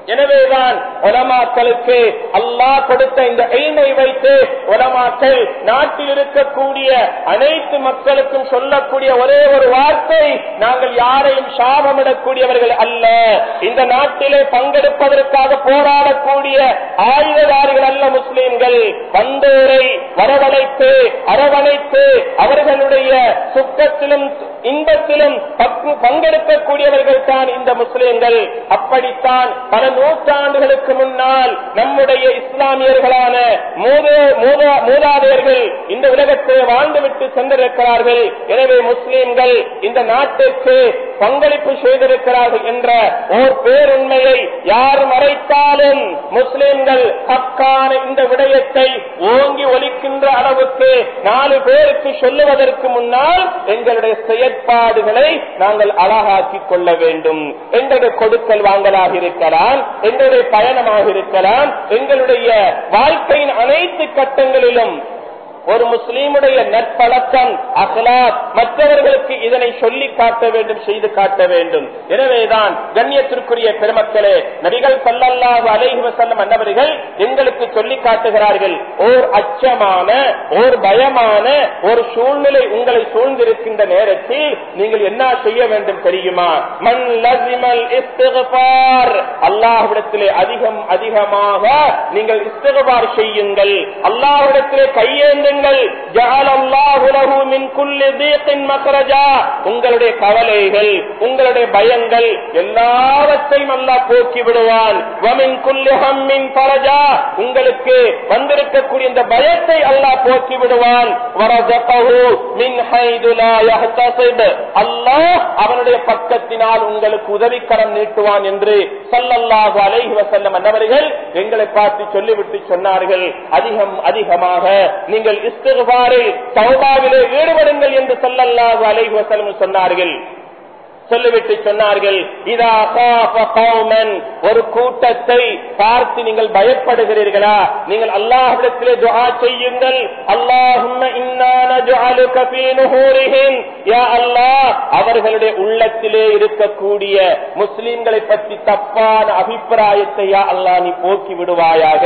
எனவேதான் உலமாக்களுக்கு அல்லாஹ் கொடுத்த இந்த ஐமை வைத்து உலமாக்கள் நாட்டில் இருக்கக்கூடிய அனைத்து மக்களுக்கும் சொல்லக்கூடிய ஒரே ஒரு வார்த்தை நாங்கள் யாரையும் சாபமிடக்கூடியவர்கள் அல்ல இந்த நாட்டிலே பங்கெடுப்பதற்காக போராடக்கூடிய ஆயுததாரிகள் அல்ல முஸ்லிம்கள் வந்தோரை வரவழைத்து அரவணைத்து அவர்களுடைய சுக்கத்திலும் இன்பத்திலும் பங்கு- பங்கெடுக்கக்கூடியவர்கள் தான் இந்த முஸ்லிம்கள் அப்படித்தான் பல நூற்றாண்டுகளுக்கு முன்னால் நம்முடைய இஸ்லாமியர்களான மூத- மூத- மூதாதையர்கள் இந்த உலகத்தில் வாழ்ந்துவிட்டு சென்றிருக்கிறார்கள் எனவே முஸ்லிம்கள் இந்த நாட்டுக்கு பங்களிப்பு செய்திருக்கிறார்கள் என்ற ஓர் பேருண்மையை யார் மறைத்தாலும் முஸ்லிம்கள் ஹக்கான இந்த விடயத்தை ஓங்கி ஒலிக்கின்ற அளவுக்கு நாலு பேருக்கு சொல்லுவதற்கு முன்னால் எங்களுடைய செயற்பாடுகளை நாங்கள் அழகாக்கிக் கொள்ள வேண்டும் எங்களுடைய கொடுக்கல் வாங்கலாக இருக்கலாம் எங்களுடைய பயணமாக இருக்கலாம் எங்களுடைய வாழ்க்கையின் அனைத்து கட்டங்களிலும் ஒரு முஸ்லீமுடைய நற்பழக்கம் அகலாத் மற்றவர்களுக்கு இதனை சொல்லி காட்ட வேண்டும் செய்து காட்ட வேண்டும் எனவேதான் கண்ணியத்திற்குரிய பெருமக்களே நபிகள் சல்லல்லாஹு அலைஹி வஸல்லம் அன்னவர்கள் எங்களுக்கு சொல்லி காட்டுகிறார்கள் ஓர் அச்சமான ஓர் பயமான ஒரு சூழ்நிலை உங்களை சூழ்ந்திருக்கின்ற நேரத்தில் நீங்கள் என்ன செய்ய வேண்டும் தெரியுமா மன் லசிமல் இஸ்திக்பார் அல்லாஹ்விடத்திலே அதிகம் அதிகமாக நீங்கள் இஸ்திக்பார் செய்யுங்கள் அல்லாஹ்விடத்திலே கையேந்துங்கள் ஜஅலல்லாஹு லஹு மின் குல்லி தீக்கின் மக்ரஜா உங்களுடைய கவலைகள் உங்களுடைய பயங்கள் எல்லாவற்றையும் அல்லாஹ் போக்கி விடுவான் வமின் குல்லி ஹம்மின் ஃபரஜா உங்களுக்கு வந்திருக்கக்கூடிய இந்த பயத்தை அல்லாஹ் போக்கி விடுவான் வரஸகஹு மின் ஹைது லா யஹ்தஸிப் அல்லாஹ் அவனுடைய பக்கத்தினால் உங்களுக்கு உதவிக்கரம் நீட்டுவான் என்று ஸல்லல்லாஹு அலைஹி வஸல்லம் அன்னவர்கள் எங்களை பார்த்து சொல்லிவிட்டு சொன்னார்கள் அதிகம் அதிகமாக நீங்கள் இஸ்திக்பாரில் தௌபாவிலே ஈடுபடுங்கள் என்று ஸல்லல்லாஹு அலைஹி வஸல்லம் சொன்னார்கள் சொல்லிவிட்டு சொன்னார்கள் இதா காஃப கௌமன் ஒரு கூட்டத்தை பார்த்து நீங்கள் பயப்படுகிறீர்களா நீங்கள் அல்லாஹ்விடத்திலே துஆ செய்யுங்கள் அல்லாஹும்ம இன்னா நஜ்அலுக ஃபீ நுஹூரிஹிம் யா அல்லாஹ் அவர்களுடைய உள்ளத்திலே இருக்கக்கூடிய முஸ்லிம்களை பற்றி தப்பான அபிப்பிராயத்தை யா அல்லாஹ் நீ போக்கி விடுவாயாக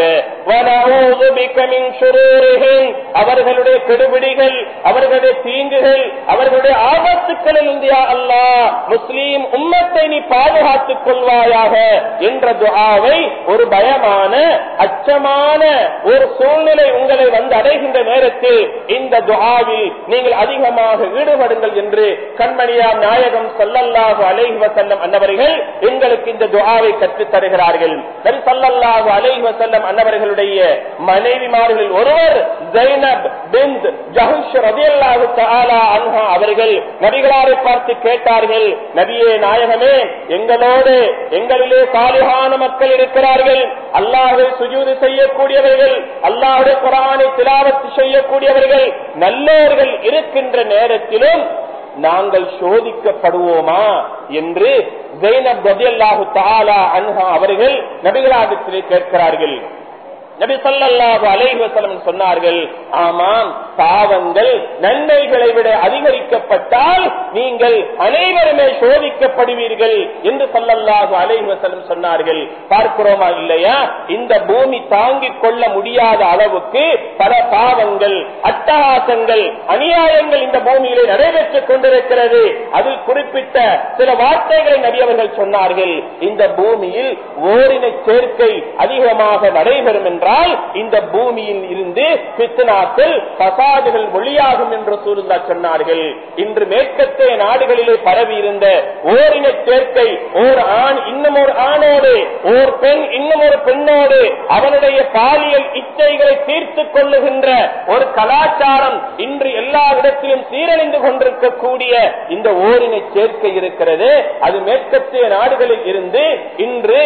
வனஊது பிக மின் ஷுரூரிஹிம் அவர்களுடைய கெடுபிடிகள் அவர்களுடைய தீங்குகள் அவர்களுடைய ஆபத்துக்களில் இருந்து யா அல்லாஹ் முஸ்லீம் உம்மத்தை நீ பாதுகாத்துக் கொள்வாயாக என்ற துஆவை ஒரு பயமான அச்சமான ஒரு சூழ்நிலை உங்களை வந்து அடைகின்ற நேரத்தில் இந்த துஆவில் நீங்கள் அதிகமாக ஈடுபடுங்கள் என்று கண்மணியார் நாயகம் ஸல்லல்லாஹு அலைஹி வஸல்லம் அன்னவர்கள் எங்களுக்கு இந்த துஆவை கற்றுத் தருகிறார்கள் நபி ஸல்லல்லாஹு அலைஹி வஸல்லம் அன்னவர்களுடைய மனைவிமார்களில் ஒருவர் ஜைனப் பின்த் ஜஹஷ் ரலியல்லாஹு தஆலா அன்ஹா அவர்கள் நபிகளாரை பார்த்து கேட்டார்கள் நபியே நாயகமே எங்களோடு எங்களிலே சாலிகான மக்கள் இருக்கிறார்கள் அல்லாஹை சுஜூது செய்யக்கூடியவர்கள் அல்லாஹுடைய குரானை திலாவத்து செய்யக்கூடியவர்கள் நல்லவர்கள் இருக்கின்ற நேரத்திலும் நாங்கள் சோதிக்கப்படுவோமா என்று ஜெய்னப் ரலியல்லாஹு தஆலா அன்ஹா அவர்கள் நபிகளாகத்திலே கேட்கிறார்கள் நபி ஸல்லல்லாஹு அலைஹி வஸல்லம் சொன்னார்கள் ஆமாம் பாவங்கள் நன்மைகளை விட அதிகரிக்கப்பட்டால் நீங்கள் அனைவருமே சோதிக்கப்படுவீர்கள் என்று ஸல்லல்லாஹு அலைஹி வஸல்லம் சொன்னார்கள் பார்க்கிறோமா இல்லையா இந்த பூமி தாங்கிக் கொள்ள முடியாத அளவுக்கு பல பாவங்கள் அட்டகாசங்கள் அநியாயங்கள் இந்த பூமியிலே நடைபெற்றுக் கொண்டிருக்கிறது அதில் குறிப்பிட்ட சில வார்த்தைகளை நபி அவர்கள் சொன்னார்கள் இந்த பூமியில் ஓரின சேர்க்கை அதிகமாக நடைபெறும் என்றால் இந்த பூமியில் இருந்து பித்தனாக்கள் பசாதுகள் ஒளியாகும் என்று சூழ்ந்தா சொன்னார்கள் இன்று மேற்கத்தைய நாடுகளிலே பரவி இருந்த ஓரின சேர்க்கை ஓர் ஆண் இன்னும் ஒரு ஆணோடு ஓர் பெண் இன்னும் ஒரு பெண்ணோடு அவனுடைய பாலியல் இச்சைகளை தீர்த்துக் கொள்ளுகின்ற ஒரு கலாச்சாரம் இன்று எல்லா இடத்திலும் சீரழிந்து கொண்டிருக்கக்கூடிய இந்த ஓரின சேர்க்கை இருக்கிறது அது மேற்கத்திய நாடுகளில் இருந்து இன்று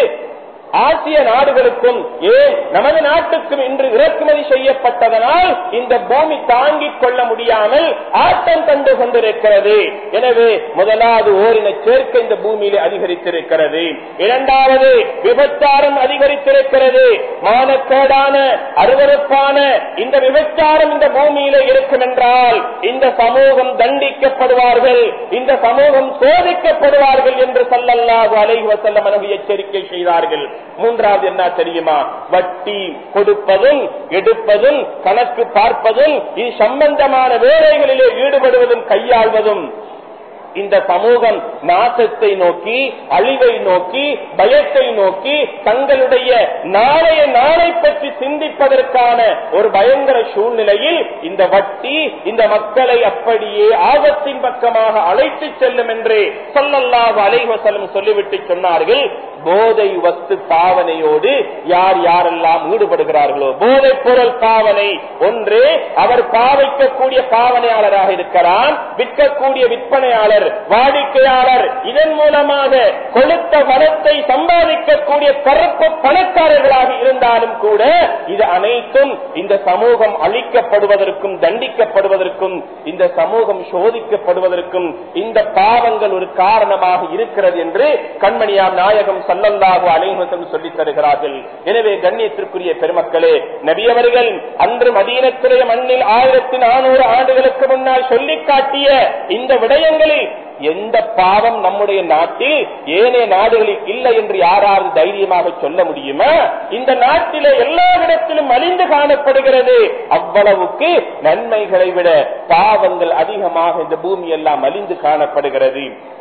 ஆசிய நாடுகளுக்கும் ஏன் நமது நாட்டுக்கும் இன்று இறக்குமதி செய்யப்பட்டதனால் இந்த பூமி தாங்கிக் கொள்ள முடியாமல் ஆட்டம் கண்டு கொண்டிருக்கிறது எனவே முதலாவது ஓரின சேர்க்கை இந்த பூமியிலே அதிகரித்திருக்கிறது இரண்டாவது விபச்சாரம் அதிகரித்திருக்கிறது மானக்கேடான அருவருப்பான இந்த விபச்சாரம் இந்த பூமியிலே இருக்கும் என்றால் இந்த சமூகம் தண்டிக்கப்படுவார்கள் இந்த சமூகம் சோதிக்கப்படுவார்கள் என்று சல்லல்லாஹு அலைஹி வஸல்லம் அனகு எச்சரிக்கை செய்தார்கள் மூன்றாவது என்ன தெரியுமா வட்டி கொடுப்பதும் எடுப்பதும் கணக்கு பார்ப்பதும் இது சம்பந்தமான வேலைகளிலே ஈடுபடுவதும் கையாள்வதும் இந்த சமூகம் நாசத்தை நோக்கி அழிவை நோக்கி பயத்தை நோக்கி தங்களுடைய நாளைய நாளை பற்றி சிந்திப்பதற்கான ஒரு பயங்கர சூழ்நிலையில் இந்த வட்டி இந்த மக்களை அப்படியே ஆபத்தின் பக்கமாக அழைத்து செல்லும் என்று சொல்லல்லாஹு அலைவசலம் சொல்லிவிட்டு சொன்னார்கள் போதை வஸ்து பாவனையோடு யார் யாரெல்லாம் ஈடுபடுகிறார்களோ போதை பொருள் பாவனை ஒன்று அவர் பாவிக்கக்கூடிய பாவனையாளராக இருக்கிறார் விற்கக்கூடிய விற்பனையாளர் வாடிக்கையாளர் இதன் மூலமாக கொளுத்த வளத்தை சம்பாதிக்கக்கூடிய கருப்பு பணக்காரர்களாக இருந்தாலும் கூட இது அனைத்தும் இந்த சமூகம் அழிக்கப்படுவதற்கும் தண்டிக்கப்படுவதற்கும் இந்த சமூகம் சோதிக்கப்படுவதற்கும் இந்த பாவங்கள் ஒரு காரணமாக இருக்கிறது என்று கண்மணியாம் நாயகம் சல்லல்லாஹு அலைஹசம் சொல்லித் தருகிறார்கள் எனவே கண்ணியத்திற்குரிய பெருமக்களே நபியவர்கள் அன்று மதீனத்துடைய மண்ணில் ஆயிரத்தி நானூறு ஆண்டுகளுக்கு முன்னால் சொல்லிக் காட்டிய இந்த விடயங்களில் எந்த பாவம் நம்முடைய நாட்டில் ஏனைய நாடுகளில் இல்லை என்று யாராவது தைரியமாக சொல்ல முடியுமா இந்த நாட்டிலே எல்லா இடத்திலும் அழிந்து காணப்படுகிறது அவ்வளவுக்கு நன்மைகளை விட பாவங்கள் அதிகமாக இந்த பூமி எல்லாம் அழிந்து காணப்படுகிறது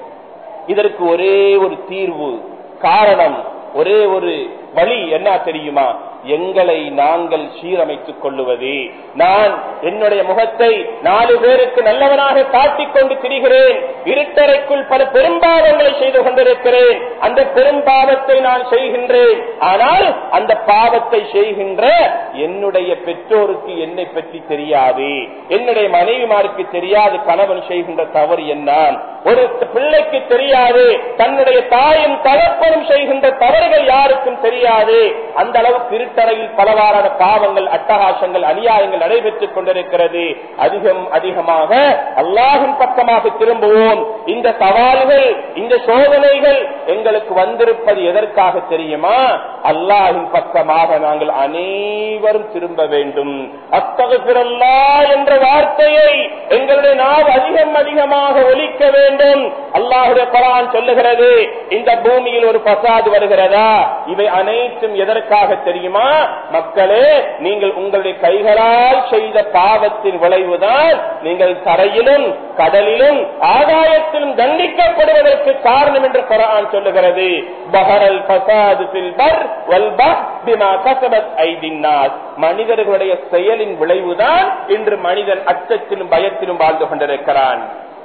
இதற்கு ஒரே ஒரு தீர்வு காரணம் ஒரே ஒரு வழி என்ன தெரியுமா எங்களை நாங்கள் சீரமைத்துக் கொள்ளுவது நான் என்னுடைய முகத்தை நாலு பேருக்கு நல்லவனாக காட்டிக் கொண்டு திரிகிறேன் இருட்டறைக்குள் பல பெரும்பாவங்களை செய்து கொண்டிருக்கிறேன் அந்த பெரும்பாவத்தை நான் செய்கின்றேன் ஆனால் அந்த பாவத்தை செய்கின்ற என்னுடைய பெற்றோருக்கு என்னை பற்றி தெரியாது என்னுடைய மனைவிமாருக்கு தெரியாது கணவன் செய்கின்ற தவறு என்ன ஒரு பிள்ளைக்கு தெரியாது தன்னுடைய தாயும் தகப்பனும் செய்கின்ற தவறுகள் யாருக்கும் தெரியாது அந்த அளவுக்கு இருட்டறையில் பலவாறான பாவங்கள் அட்டகாசங்கள் அநியாயங்கள் நடைபெற்றுக் கொண்டிருக்கிறது அதிகம் அதிகமாக அல்லாஹின் பக்கமாக திரும்புவோம் இந்த சவால்கள் இந்த சோதனைகள் எங்களுக்கு வந்திருப்பது எதற்காக தெரியுமா அல்லாஹின் பக்கமாக நாங்கள் அனைவரும் திரும்ப வேண்டும் அத்தகப்பிரல்லா என்ற வார்த்தையை எங்களுடைய நாவ் அதிகம் அதிகமாக ஒலிக்க வேண்டும் அல்லாஹுடைய குரான் சொல்லுகிறது இந்த பூமியில் ஒரு பசாது வருகிறதா இவை அனைத்தும் எதற்காக தெரியுமா மக்களே நீங்கள் உங்களுடைய கைகளால் செய்த பாவத்தின் விளைவுதான் நீங்கள் தரையிலும் கடலிலும் ஆகாயத்திலும் தண்டிக்கப்படுவதற்கு காரணம் என்று குரான் சொல்லுகிறது பஹரல் பசாது பில்பர் வல்பர் பிமா கசபத் ஐதின்னாஸ் மனிதர்களுடைய செயலின் விளைவுதான் இன்று மனிதன் அச்சத்திலும் பயத்திலும் வாழ்ந்து கொண்டிருக்கிறான்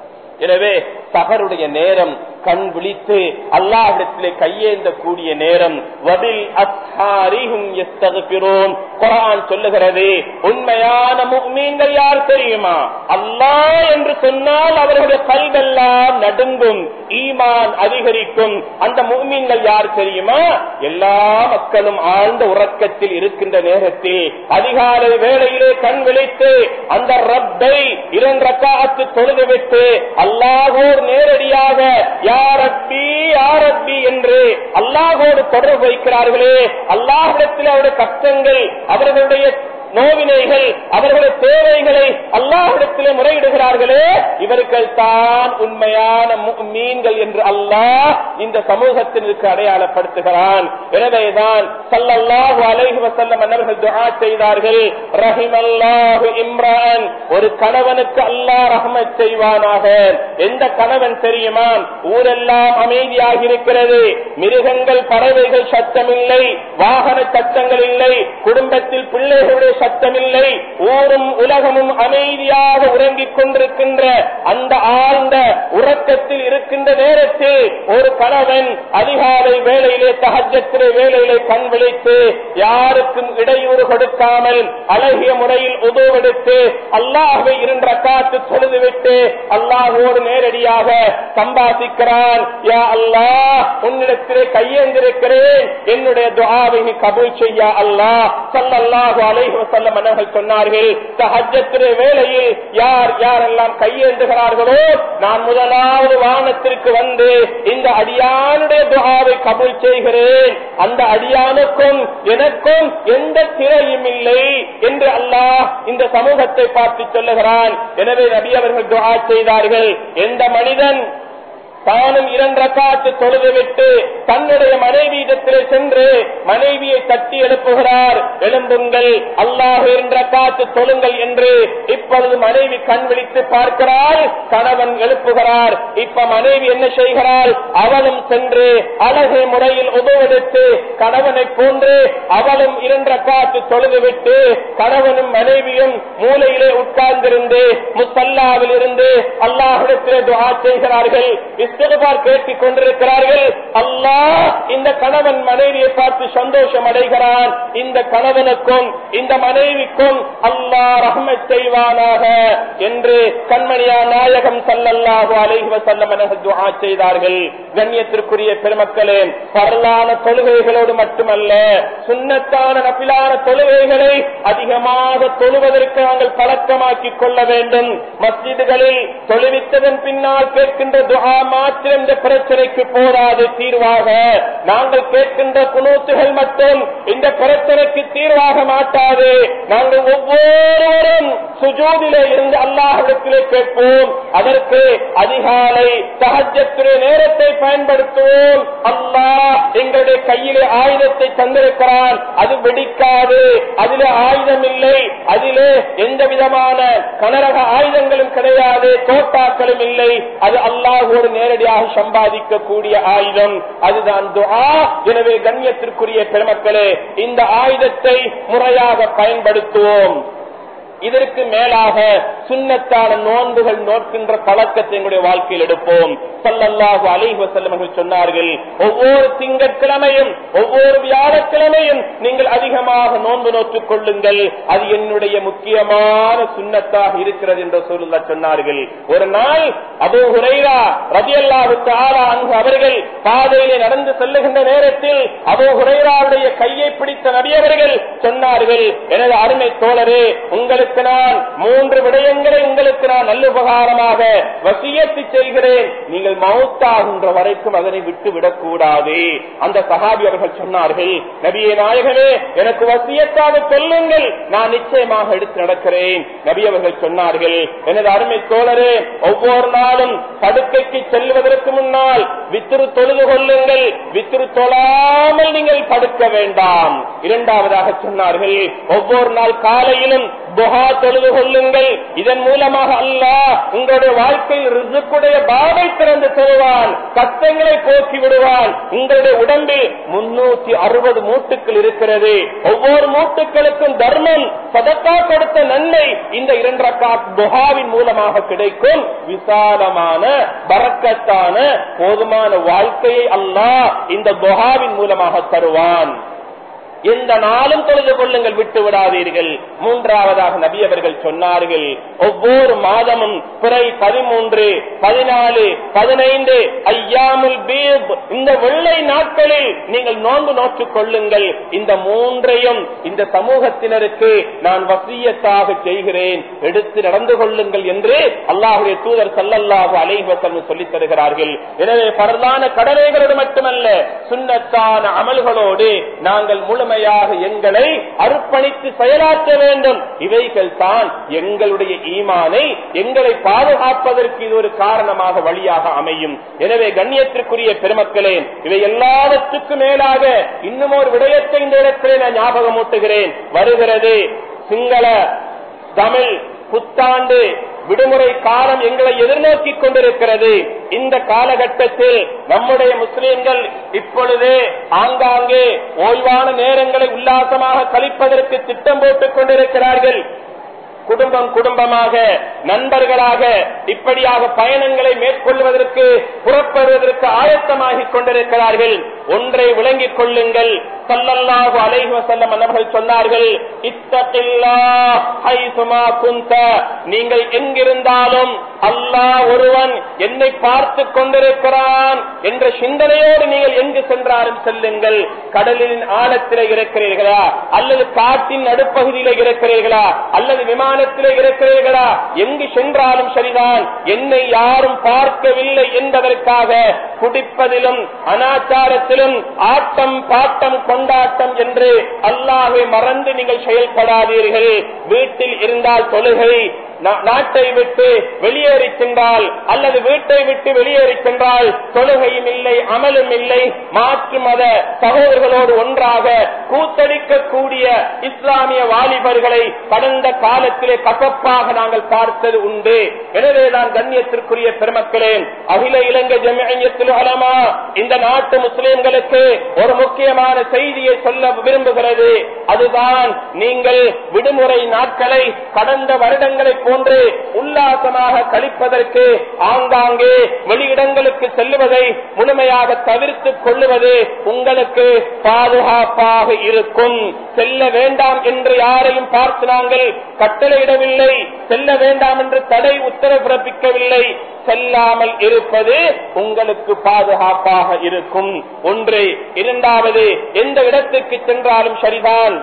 எனவே சகருடைய நேரம் கண் விழித்து அல்லாஹிடத்திலே கையேந்த கூடிய நேரம் வதில் அஸ்ஹாரிஹும் குரான் சொல்லுகிறது உண்மையான முக்மீன்கள் யார் தெரியுமா அல்லாஹ் என்று சொன்னால் அவர்களுடைய கல்வெல்லாம் நடுங்கும் ஈமான் அதிகரிக்கும் அந்த முக்மீன்கள் யார் தெரியுமா எல்லா மக்களும் ஆழ்ந்த உறக்கத்தில் இருக்கின்ற நேரத்தில் அதிகாலை வேளையிலே கண் விழித்து அந்த ரப்பை இரண்டு ரக்காத்து தொழுதுவிட்டு அல்லாஹோர் நேரடியாக யாரப்பி யாரப்பி என்று அல்லாஹோடு தொடர்பு வைக்கிறார்களே அல்லாஹிடத்தில் அவருடைய கஷ்டங்கள் அவர்களுடைய நோவினைகள் அவர்களுடைய தேவைகளை அல்லாஹிடத்திலே முறையிடுகிறார்களே இவர்கள் தான் உண்மையான மீன்கள் என்று அல்லாஹ் இந்த சமூகத்தினருக்கு அடையாளப்படுத்துகிறான் எனவேதான் சல்லல்லாஹு அலைஹி வஸல்லம் அன்னர்கள் துஆ செய்தார்கள் ரஹிமல்லாஹு இம்ரான் ஒரு கணவனுக்கு அல்லாஹ் ரஹ்மத் செய்வானாக எந்த கணவன் தெரியுமா ஊரெல்லாம் அமைதியாக இருக்கிறது மிருகங்கள் பறவைகள் சத்தமில்லை வாகன சத்தங்கள் இல்லை குடும்பத்தில் பிள்ளைகளுடைய சத்தமில்லை ஊரும் உலகமும் அமைதியாக உறங்கிக் கொண்டிருக்கின்ற அந்த ஆழ்ந்த உறக்கத்தில் இருக்கின்ற நேரத்தில் ஒரு கணவன் அதிகாலை வேளையிலே தகஜத்திலே வேளையிலே கண் விழித்து யாருக்கும் இடையூறு கொடுக்காமல் அழகிய முறையில் உதவெடுத்து அல்லாஹை இருன்ற காத்து தொழுதுவிட்டு அல்லாஹோடு நேரடியாக சம்பாதிக்கிறான் யா அல்லாஹ் உன்னிடத்திலே கையேந்திருக்கிறேன் என்னுடைய துஆவை நீ கபூல் செய்யா அல்லாஹ் சல்லல்லாஹு அலைஹி வஸல்லம் அவர்கள் சொன்னார்கள் தஹஜ்ஜத்திலே வேளையில் யார் யாரெல்லாம் கையேந்துகிறார்களோ நான் முதலாவது வானத்திற்கு வந்து இந்த அடியானுடைய துஆவை கபூல் செய்கிறேன் அந்த அடியானுக்கும் எனக்கும் எந்த திரையும் இல்லை என்று அல்லாஹ் இந்த சமூகத்தை பார்த்து சொல்லுகிறான் எனவே நபி அவர்கள் துஆ செய்தார்கள் எந்த மனிதன் தானும் இரண்டு காத்து தொழுது விட்டு தன்னுடைய மனைவியிடத்தில் சென்று மனைவியை தட்டி எழுப்புகிறார் எழும்புங்கள் அல்லாஹ் என்ற காத்து தொழுங்கள் என்று இப்பொழுது மனைவி கண் விழித்து பார்க்கிறாள் கணவன் எழுப்புகிறார் இப்ப மனைவி என்ன செய்கிறாள் அவளும் சென்று அழகு முறையில் உதவெடுத்து கணவனை போன்று அவளும் இரண்டு காத்து தொழுது விட்டு கணவனும் மனைவியும் மூலையிலே உட்கார்ந்திருந்து முசல்லாவில் இருந்து அல்லாஹிடத்திலே துவா செய்கிறார்கள் இஸ்திகார் கேட்டுக் கொண்டிருக்கிறார்கள் அல்லாஹ் இந்த கணவன் மனைவியை பார்த்து சந்தோஷம் அடைகிறான் இந்த கணவனுக்கும் இந்த மனைவிக்கும் அல்லாஹ் ரஹ்மத் செய்வானாக என்று கண்மணியா நாயகம் சல்லல்லாஹு அலைஹி வஸல்லம் என துஆ செய்தார்கள் கண்ணியத்திற்குரிய பெருமக்களே பரலான தொழுகைகளோடு மட்டுமல்ல சுன்னத்தான நபிலான தொழுகைகளை அதிகமாக தொழுவதற்கு நாங்கள் பழக்கமாக்கிக் கொள்ள வேண்டும் மஸ்ஜிதுகளில் தொழுவித்ததன் பின்னால் கேட்கின்ற துஆ மாத்திரம் இந்த பிரச்சனைக்கு போராது தீர்வாக நாங்கள் கேட்கின்ற குணூத்துகள் மட்டும் இந்த பிரச்சனைக்கு தீர்வாக மாட்டாது நாங்கள் ஒவ்வொருவரும் சுஜூதிலே இருந்து அல்லாஹிடத்திலே கேட்போம் அதற்கு அதிகாலை சகஜத்துடைய நேரத்தை பயன்படுத்துவோம் அல்லாஹ் எங்களுடைய கையிலே ஆயுதத்தை தந்திருக்கிறான் அது வெடிக்காது அதிலே ஆயுதம் இல்லை அதிலே எந்த விதமான கனரக ஆயுதங்களும் கிடையாது தோட்டாக்களும் இல்லை அது அல்லாஹோடு நேரடியாக சம்பாதிக்கக்கூடிய ஆயுதம் அதுதான் துஆ எனவே கண்ணியத்திற்குரிய பெருமக்களே இந்த ஆயுதத்தை முறையாக பயன்படுத்துவோம் இதற்கு மேலாக சுண்ணத்தான நோன்புகள் நோக்கின்ற பழக்கத்தை எங்களுடைய வாழ்க்கையில் எடுப்போம் சல்லல்லாஹு அலைஹி வஸல்லம் அவர்கள் சொன்னார்கள் ஒவ்வொரு திங்கட்கிழமையும் ஒவ்வொரு வியாழக்கிழமையும் நீங்கள் அதிகமாக நோன்பு நோற்றுக் கொள்ளுங்கள் அது என்னுடைய முக்கியமான சுண்ணத்தாக இருக்கிறது என்று சொல்லுள்ள சொன்னார்கள் ஒரு நாள் அபூ ஹுரைரா ரதியல்லாஹு தஆலா அன்ஹு அவர்கள் பாதையிலே நடந்து செல்லுகின்ற நேரத்தில் அபூ ஹுரைராவுடைய கையை பிடித்த நபி அவர்கள் சொன்னார்கள் எனது அருமை தோழரே உங்களுக்கு நான் மூன்று விடயங்களை உங்களுக்கு நான் நல்லுபகாரமாக வசியத்து செய்கிறேன் நீங்கள் மௌத்தாகின்ற வரைக்கும் அதனை விட்டு விடக்கூடாது அந்த சகாபி அவர்கள் சொன்னார்கள் நபியே நாயகமே எனக்கு வசியத்தாக சொல்லுங்கள் நான் நிச்சயமாக எடுத்து நடக்கிறேன் நபி அவர்கள் சொன்னார்கள் எனது அருமை தோழரே ஒவ்வொரு நாளும் படுக்கைக்கு செல்வதற்கு முன்னால் வித்திரு தொழுது கொள்ளுங்கள் வித்திரு தொழாமல் நீங்கள் படுக்க வேண்டாம் இரண்டாவதாக சொன்னார்கள் ஒவ்வொரு நாள் காலையிலும் புகா தொழுது கொள்ளுங்கள் இதன் மூலமாக அல்லாஹ் உங்களுடைய வாழ்க்கையில் ரிசுக்குடைய பாவை திறந்து தருவான் கஷ்டங்களை போக்கி விடுவான் உங்களுடைய உடம்பில் முன்னூத்தி அறுபது மூட்டுக்கள் இருக்கிறது ஒவ்வொரு மூட்டுக்களுக்கும் தர்மம் சதக்கா கொடுத்த நன்மை இந்த இரண்டு ரக்காத் புகாவின் மூலமாக கிடைக்கும் விசாலமான பறக்கத்தான போதுமான வாழ்க்கையை அல்லாஹ் இந்த புகாவின் மூலமாக தருவான் எந்த நாளும் தொழுது கொள்ளுங்கள் விட்டு விடாதீர்கள் மூன்றாவதாக நபி அவர்கள் சொன்னார்கள் ஒவ்வொரு மாதமும் பிறை பதிமூன்று பதினாலு பதினைந்து ஐயாமுல் பீத் இந்த வெள்ளை நாட்களில் நீங்கள் நோன்பு நோற்றுக் கொள்ளுங்கள் இந்த மூன்றையும் இந்த சமூகத்தினருக்கு நான் வசியத்தாக செய்கிறேன் எடுத்து நடந்து கொள்ளுங்கள் என்று அல்லாஹுடைய தூதர் சல்லல்லாஹு அலைவசம் சொல்லித் தருகிறார்கள் எனவே பரலான கடமைகளோடு மட்டுமல்ல சுண்ணத்தான அமல்களோடு நாங்கள் முழுமையாக எங்களை அர்ப்பணித்து செயலாற்ற வேண்டும் இவைகள் தான் எங்களுடைய ஈமானை எங்களை பாதுகாப்பதற்கு இது ஒரு காரணமாக வழியாக அமையும் எனவே கண்ணியத்திற்குரிய பெருமக்களே இவை எல்லாவற்றுக்கும் மேலாக இன்னும் ஒரு விடயத்தை இந்த இடத்திலே நான் ஞாபகமூட்டுகிறேன் வருகிறது சிங்கள தமிழ் புத்தாண்டு விடுமுறை காலம் எங்களை எதிர்நோக்கி கொண்டிருக்கிறது இந்த காலகட்டத்தில் நம்முடைய முஸ்லிம்கள் இப்பொழுது ஆங்காங்கே ஓய்வான நேரங்களை உல்லாசமாக கழிப்பதற்கு திட்டம் போட்டுக் கொண்டிருக்கிறார்கள் குடும்பம் குடும்பமாக நண்பர்களாக இப்படியாக பயணங்களை மேற்கொள்வதற்கு புறப்படுவதற்கு ஆயத்தமாகிக் கொண்டிருக்கிறார்கள் ஒன்றை விளங்கிக் கொள்ளுங்கள் சல்லல்லாஹு அலைஹி வஸல்லம் அவர்கள் சொன்னார்கள் இத்தகில்லா ஹைசுமா குந்த நீங்கள் எங்கிருந்தாலும் அல்லாஹ் ஒருவன் என்னை பார்த்து கொண்டிருக்கிறான் என்ற சிந்தனையோடு நீங்கள் எங்கு சென்றாலும் செல்லுங்கள் கடலின் ஆழத்திலே இருக்கிறீர்களா அல்லது காட்டின் நடுப்பகுதியிலே இருக்கிறீர்களா அல்லது விமானத்திலே இருக்கிறீர்களா எங்கு சென்றாலும் சரிதான் என்னை யாரும் பார்க்கவில்லை என்பதற்காக குடிப்பதிலும் அனாச்சாரத்திலும் ஆட்டம் பாட்டம் கொண்டாட்டம் என்று அல்லாஹை மறந்து நீங்கள் செயல்படாதீர்கள் வீட்டில் இருந்தால் தொழுகை நா- நாட்டை விட்டு வெளியேறி சென்றால் அல்லது வீட்டை விட்டு வெளியேறி சென்றால் தொழுகையும் இல்லை அமலும் இல்லை மாற்று மத சகோதரர்களோடு ஒன்றாக கூத்தடிக்கக்கூடிய இஸ்லாமிய வாலிபர்களை கடந்த காலத்திலே கசப்பாக நாங்கள் பார்த்தது உண்டு எனவேதான் கண்ணியத்திற்குரிய பெருமக்களே அகில இலங்கை ஜமியத்தில் அலமா இந்த நாட்டு முஸ்லிம்களுக்கு ஒரு முக்கியமான செய்தியை சொல்ல விரும்புகிறது அதுதான் நீங்கள் விடுமுறை நாட்களை கடந்த வருடங்களை போன்று உல்லாசமாக கழிப்பதற்கு ஆங்காங்கே வெளியிடங்களுக்கு செல்லுவதை முழுமையாக தவிர்த்துக் கொள்ளுவது உங்களுக்கு பாதுகாப்பாக இருக்கும் செல்ல வேண்டாம் என்று யாரையும் பார்த்து நாங்கள் கட்டளையிடவில்லை செல்ல வேண்டாம் என்று தடை உத்தரவு பிறப்பிக்கவில்லை செல்லாமல் இருப்பது உங்களுக்கு பாதுகாப்பாக இருக்கும் ஒன்று இரண்டாவது எந்த இடத்துக்கு சென்றாலும் சரிதான்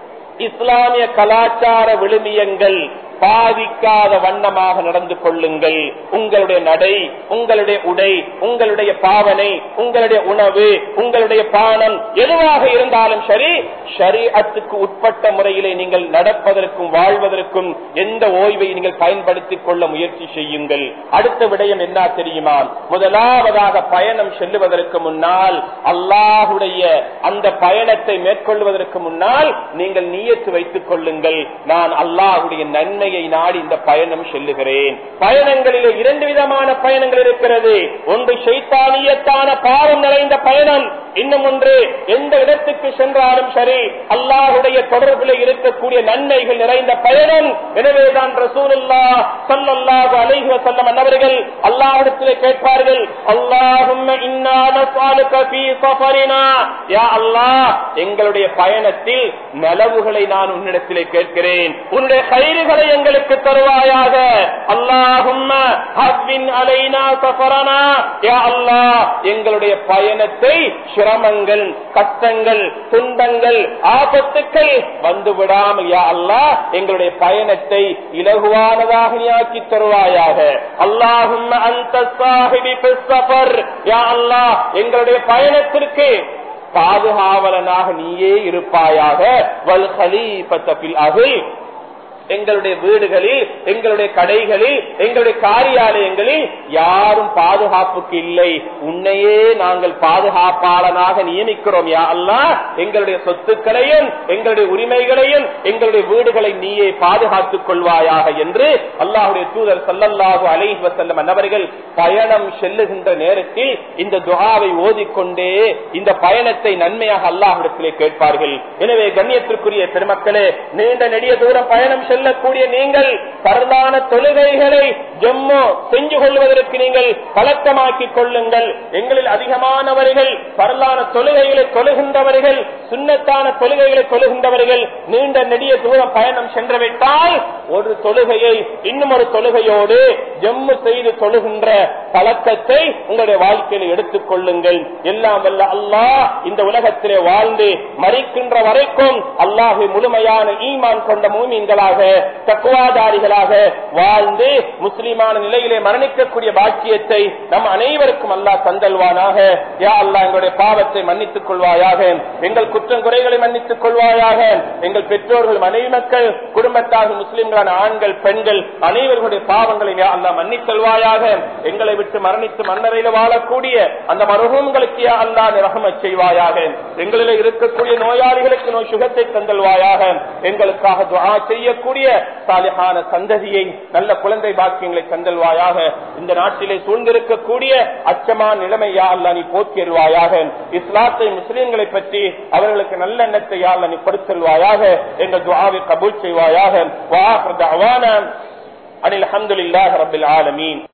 இஸ்லாமிய கலாச்சார விழுமியங்கள் பாதிக்காத வண்ணமாக நடந்து கொள்ளுங்கள் உங்களுடைய நடை உங்களுடைய உடை உங்களுடைய பாவனை உங்களுடைய உணவு உங்களுடைய பானம் எதுவாக இருந்தாலும் சரி ஷரீஅத்துக்கு உட்பட்ட முறையிலே நீங்கள் நடப்பதற்கும் வாழ்வதற்கும் எந்த ஓய்வை நீங்கள் பயன்படுத்திக் கொள்ள முயற்சி செய்யுங்கள் அடுத்த விடயம் என்ன தெரியுமா முதலாவதாக பயணம் செல்லுவதற்கு முன்னால் அல்லாஹுடைய அந்த பயணத்தை மேற்கொள்வதற்கு முன்னால் நீங்கள் நீயத்து வைத்துக் கொள்ளுங்கள் நான் அல்லாஹுடைய நன்மையை நாடி இந்த பயணம் செல்லுகிறேன் பயணங்களிலே இரண்டு விதமான பயணங்கள் இருக்கிறது ஒன்று சைத்தானியத்தான பாவம் நிறைந்த பயணம் இன்னும் ஒன்று எந்த இடத்துக்கு சென்றாலும் சரி அல்லாஹுடைய தொடர்பில் இருக்கக்கூடிய நன்மைகள் நிறைந்த பயணம் எனவேதான் ரசூலுல்லா ஸல்லல்லாஹு அலைஹி வஸல்லம் அன்னவர்கள் அல்லாஹ்விடத்திலே கேட்பார்கள் அல்லாஹும்ம இன்னா நஸ்அலுக ஃபீ ஸஃபரினா யா அல்லாஹ் எங்களுடைய பயணத்தில் நலவுகளை நான் உன்னிடத்திலே கேட்கிறேன் உன்னுடைய கயிறுகளை எங்களுக்கு தருவாயாக அல்லாஹும்ம ஹவ்வின் அலைனா ஸஃபரனா யா அல்லாஹ் எங்களுடைய பயணத்தை சிரமங்கள் கஷ்டங்கள் துன்பங்கள் ஆபத்துக்கள் வந்து விடாமல் யா அல்லாஹ் எங்களுடைய பயணத்தை இலகுவானதாக நீ ஆக்கி தருவாயாக அல்லாஹும் அந்த சாஹிபி ஃபிஸ் ஸஃபர் யா அல்லாஹ் எங்களுடைய பயணத்திற்கு பாதுகாவலனாக நீயே இருப்பாயாக வல் ஹலீஃபத்த ஃபில் அஹ்ல் எங்களுடைய வீடுகளில் எங்களுடைய கடைகளில் எங்களுடைய காரியாலயங்களில் யாரும் பாதுகாப்புக்கு இல்லை உன்னையே நாங்கள் பாதுகாப்பாளனாக நியமிக்கிறோம் யா அல்லாஹ் எங்களுடைய சொத்துக்களையும் எங்களுடைய உரிமைகளையும் எங்களுடைய வீடுகளை நீயே பாதுகாத்துக் கொள்வாயாக என்று அல்லாஹுடைய தூதர் சல்லல்லாஹு அலைஹி வஸல்லம் அன்னவர்கள் பயணம் செல்லுகின்ற நேரத்தில் இந்த துஆவை ஓதிக்கொண்டே இந்த பயணத்தை நன்மையாக அல்லாஹ்விடத்திலே கேட்பார்கள் எனவே கண்ணியத்திற்குரிய பெருமக்களே நீண்ட நெடிய தூரம் பயணம் செல்லக்கூடிய நீங்கள் பரதான தொழுகைகளை ஜம்மு செஞ்சு கொள்வதற்கு நீங்கள் பழக்கமாக்கிக் கொள்ளுங்கள் எங்களில் அதிகமானவர்கள் பரலான தொழுகைகளை கொழுகின்றவர்கள் சுண்ணத்தான தொழுகைகளை கொழுகின்றவர்கள் நீண்ட நெடிய தூரம் பயணம் சென்றுவிட்டால் ஒரு தொழுகையை இன்னும் ஒரு தொழுகையோடு ஜம்மு செய்து தொழுகின்ற பழக்கத்தை உங்களுடைய வாழ்க்கையில் எடுத்துக் கொள்ளுங்கள் எல்லாம் வல்ல அல்லாஹ் இந்த உலகத்திலே வாழ்ந்து மறிக்கின்ற வரைக்கும் அல்லாஹு முழுமையான ஈமான் கொண்ட மூமீன்களாக தக்குவாதாரிகளாக வாழ்ந்து முஸ்லிமான நிலையிலே மரணிக்கக்கூடிய பாக்கியத்தை நம் அனைவருக்கும் அல்லாஹ் தந்தல்வானாக யா அல்லாஹ் எங்களுடைய பாவத்தை மன்னித்துக் கொள்வாயாக எங்கள் குற்றம் குறைகளை மன்னித்துக் கொள்வாயாக எங்கள் பெற்றோர்கள் மனைவி மக்கள் குடும்பத்தாக முஸ்லிம்களான ஆண்கள் பெண்கள் அனைவர்களுடைய பாவங்களை யா அல்லாஹ் மன்னித்தல்வாயாக எங்களை விட்டு மரணித்து மன்னரையில் வாழக்கூடிய அந்த மருகங்களுக்கு யா அல்லாஹ் ரஹமத் செய்வாயாக எங்களில் இருக்கக்கூடிய நோயாளிகளுக்கு நோய் சுகத்தை தந்தல்வாயாக எங்களுக்காக துஆ செய்யக்கூடிய சாலிஹான சந்ததியை நல்ல குழந்தை பாக்கியங்களை தந்தல்வாயாக இந்த நாட்டிலே சூழ்ந்திருக்கக்கூடிய அச்சமான நிலைமை யா அல்லாஹ் நீ போக்கியல்வாயாக இஸ்லாத்தை முஸ்லிம்களை பற்றி அவர்களுக்கு நல்ல எண்ணத்தை யா அல்லாஹ் நீ படுத்தல்வாயாக எங்கள் துஆவை கபூல் செய்வாயாக வா அனில் அஹமதுல்லாஹி ரப்பில் ஆலமீன்